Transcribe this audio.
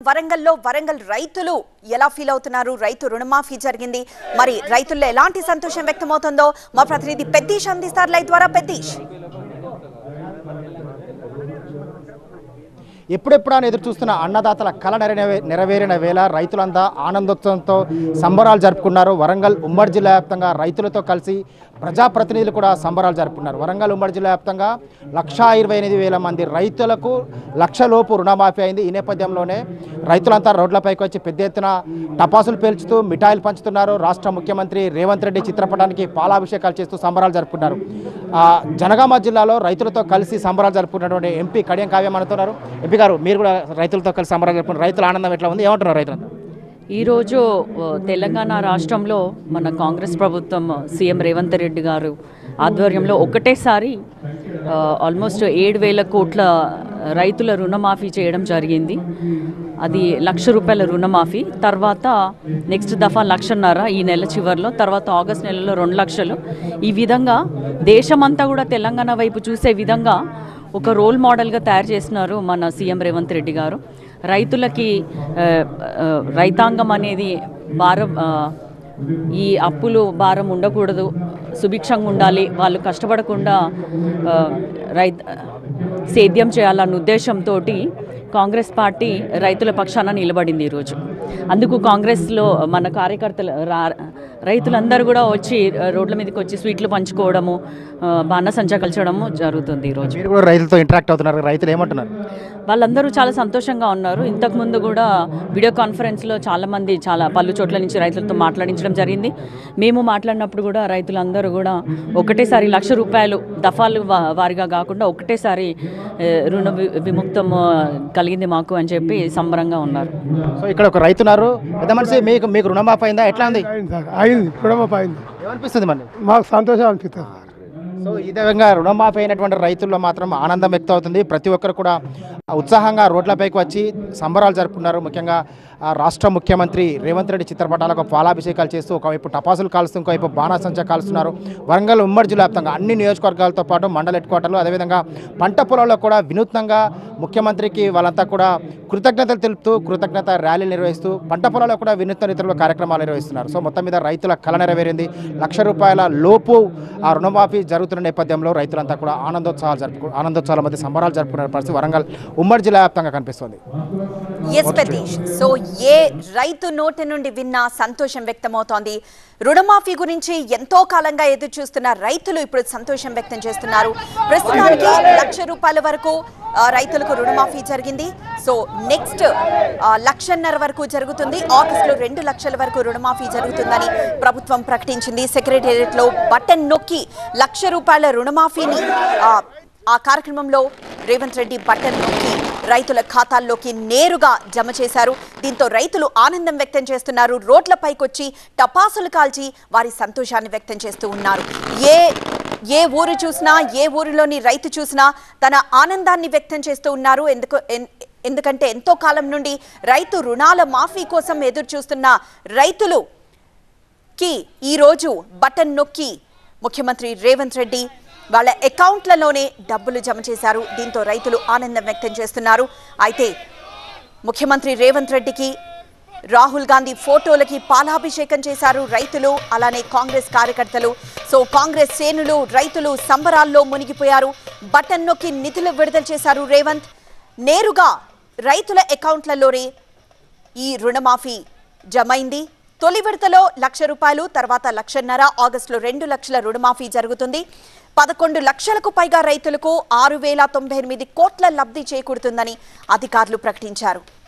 వరంగల్లో వరంగల్ రైతులు ఎలా ఫీల్ అవుతున్నారు రైతు రుణమాఫీ జరిగింది మరి రైతుల్లో ఎలాంటి సంతోషం వ్యక్తమవుతుందో మా ప్రతినిధి పెద్దీష్ అందిస్తారు లైవ్ ద్వారా పెద్దీష్ ఎప్పుడెప్పుడు అని ఎదురు చూస్తున్న అన్నదాతల కళ నెరవే నెరవేరిన వేళ రైతులంతా ఆనందోత్సవంతో సంబరాలు జరుపుకున్నారు వరంగల్ ఉమ్మడి జిల్లా వ్యాప్తంగా రైతులతో కలిసి ప్రజాప్రతినిధులు కూడా సంబరాలు జరుపుకున్నారు వరంగల్ ఉమ్మడి జిల్లా వ్యాప్తంగా లక్షా ఇరవై ఎనిమిది వేల మంది రైతులకు లక్ష లోపు రుణమాఫీ అయింది ఈ నేపథ్యంలోనే రైతులంతా రోడ్లపైకి వచ్చి పెద్ద ఎత్తున టపాసులు పేల్చుతూ మిఠాయిలు పంచుతున్నారు రాష్ట్ర ముఖ్యమంత్రి రేవంత్ రెడ్డి చిత్రపటానికి పాలాభిషేకాలు చేస్తూ సంబరాలు జరుపుకున్నారు ఆ, జనగామ జిల్లాలో రైతులతో కలిసి సంబరాలు జరుపుకున్నటువంటి ఎంపీ కడియం కావ్యం అంటున్నారు ఎంపీ గారు మీరు కూడా రైతులతో కలిసి సంబరాలు జరుపుకున్నారు రైతుల ఆనందం ఎట్లా ఉంది ఏమంటున్నారు రైతులంతా ఈరోజు ఆ, తెలంగాణ రాష్ట్రంలో మన కాంగ్రెస్ ప్రభుత్వం సీఎం రేవంత్ రెడ్డి గారు ఆధ్వర్యంలో ఒకటేసారి ఆ, ఆల్మోస్ట్ ఏడు వేల కోట్ల రైతుల రుణమాఫీ చేయడం జరిగింది అది లక్ష రూపాయల రుణమాఫీ తర్వాత నెక్స్ట్ దఫా లక్షన్నర ఈ నెల చివరిలో తర్వాత ఆగస్ట్ నెలలో రెండు లక్షలు ఈ విధంగా దేశమంతా కూడా తెలంగాణ వైపు చూసే విధంగా ఒక రోల్ మోడల్గా తయారు చేస్తున్నారు మన సీఎం రేవంత్ రెడ్డి గారు రైతులకి ఆ, ఆ, రైతాంగం అనేది భారం ఆ, ఈ అప్పులు భారం ఉండకూడదు సుభిక్షంగా ఉండాలి వాళ్ళు కష్టపడకుండా ఆ, రైత్ సేద్యం చేయాలన్న ఉద్దేశంతో కాంగ్రెస్ పార్టీ రైతుల పక్షాన నిలబడింది ఈరోజు అందుకు కాంగ్రెస్లో మన కార్యకర్తలు రా రైతులందరూ కూడా వచ్చి ఆ, రోడ్ల మీదకి వచ్చి స్వీట్లు పంచుకోవడము ఆ, బాణసంచా కలచడము జరుగుతుంది ఈరోజు మీరు కూడా రైతులతో ఇంటరాక్ట్ అవుతున్నారు రైతులు ఏమంటున్నారు వాళ్ళందరూ చాలా సంతోషంగా ఉన్నారు ఇంతకుముందు కూడా వీడియో కాన్ఫరెన్స్లో చాలామంది చాలా పలు చోట్ల నుంచి రైతులతో మాట్లాడించడం జరిగింది మేము మాట్లాడినప్పుడు కూడా రైతులందరూ కూడా ఒకటేసారి లక్ష రూపాయలు దఫాలు వా- వారిగా కాకుండా ఒకటేసారి ఏ, రుణ వి- విముక్తం ఆ, కలిగింది మాకు అని చెప్పి సంబరంగా ఉన్నారు సో ఇక్కడ ఒక రైతున్నారు పెద్ద మనిషి మీకు మీకు రుణమాఫీ అయిందా ఎట్లా ఉంది అయింది సార్ అయింది రుణమాఫీ అయింది ఏమనిపిస్తుంది మరి మాకు సంతోషం అనిపిస్తుంది సార్ సో ఈ విధంగా రుణమాఫీ అయినటువంటి రైతుల్లో మాత్రం ఆనందం వ్యక్తం అవుతుంది ప్రతి ఒక్కరు కూడా ఉత్సాహంగా రోడ్లపైకి వచ్చి సంబరాలు జరుపుకున్నారు ముఖ్యంగా ఆ రాష్ట్ర ముఖ్యమంత్రి రేవంత్ రెడ్డి చిత్రపటాలకు పాలాభిషేకాలు చేస్తూ ఒకవైపు టపాసులు కాలుస్తూ ఇంకోవైపు బాణాసంచా కాలుస్తున్నారు వరంగల్ ఉమ్మడి జిల్లా వ్యాప్తంగా అన్ని నియోజకవర్గాలతో పాటు మండల హెడ్ క్వార్టర్లు అదేవిధంగా పంట పొలాల్లో కూడా వినూత్నంగా ముఖ్యమంత్రికి వాళ్ళంతా కూడా కృతజ్ఞతలు తెలుపుతూ కృతజ్ఞత ర్యాలీలు నిర్వహిస్తూ పంట పొలాల్లో కూడా వినూత్న రీతిలో కార్యక్రమాలు నిర్వహిస్తున్నారు సో మొత్తం మీద రైతుల కళ నెరవేరింది లక్ష రూపాయల లోపు ఆ రుణమాఫీ జరుగుతున్న నేపథ్యంలో రైతులంతా కూడా ఆనందోత్సవాలు జరుపుకు ఆనందోత్సవాల మధ్య సంబరాలు జరుపుకునే పరిస్థితి వరంగల్ ఉమ్మడి జిల్లా వ్యాప్తంగా కనిపిస్తుంది ఎస్ ప్రతీష్ సో ఏ రైతు నోటి నుండి విన్నా సంతోషం వ్యక్తమవుతోంది రుణమాఫీ గురించి ఎంతో కాలంగా ఎదురు చూస్తున్న రైతులు ఇప్పుడు సంతోషం వ్యక్తం చేస్తున్నారు ప్రస్తుతానికి లక్ష రూపాయల వరకు ఆ, రైతులకు రుణమాఫీ జరిగింది సో నెక్స్ట్ ఆ, లక్షన్నర వరకు జరుగుతుంది ఆగస్టులో రెండు లక్షల వరకు రుణమాఫీ జరుగుతుందని ప్రభుత్వం ప్రకటించింది సెక్రటేరియట్ లో బటన్ నొక్కి లక్ష రూపాయల రుణమాఫీని ఆ, ఆ కార్యక్రమంలో రేవంత్ రెడ్డి బటన్ నొక్కి రైతుల ఖాతాల్లోకి నేరుగా జమ చేశారు దీంతో రైతులు ఆనందం వ్యక్తం చేస్తున్నారు రోడ్లపైకొచ్చి టపాసులు కాల్చి వారి సంతోషాన్ని వ్యక్తం చేస్తూ ఉన్నారు ఏ ఏ ఊరు చూసినా ఏ ఊరిలోని రైతు చూసినా తన ఆనందాన్ని వ్యక్తం చేస్తూ ఉన్నారు ఎందుకు ఎన్- ఎందుకంటే ఎంతో కాలం నుండి రైతు రుణాల మాఫీ కోసం ఎదురు చూస్తున్న రైతులు కి ఈరోజు బటన్ నొక్కి ముఖ్యమంత్రి రేవంత్ రెడ్డి వాళ్ళ అకౌంట్లలోనే డబ్బులు జమ చేశారు దీంతో రైతులు ఆనందం వ్యక్తం చేస్తున్నారు అయితే ముఖ్యమంత్రి రేవంత్ రెడ్డికి రాహుల్ గాంధీ ఫోటోలకి పాలాభిషేకం చేశారు రైతులు అలానే కాంగ్రెస్ కార్యకర్తలు సో కాంగ్రెస్ శ్రేణులు రైతులు సంబరాల్లో మునిగిపోయారు బటన్ నొక్కి నిధులు విడుదల చేశారు రేవంత్ నేరుగా రైతుల అకౌంట్లలోనే ఈ రుణమాఫీ జమైంది తొలి విడతలో లక్ష రూపాయలు తర్వాత లక్షన్నర ఆగస్టులో రెండు లక్షల రుణమాఫీ జరుగుతుంది పదకొండు లక్షలకు పైగా రైతులకు ఆరు వేల తొంభై ఎనిమిది కోట్ల లబ్ధి చేకూరుతుందని అధికారులు ప్రకటించారు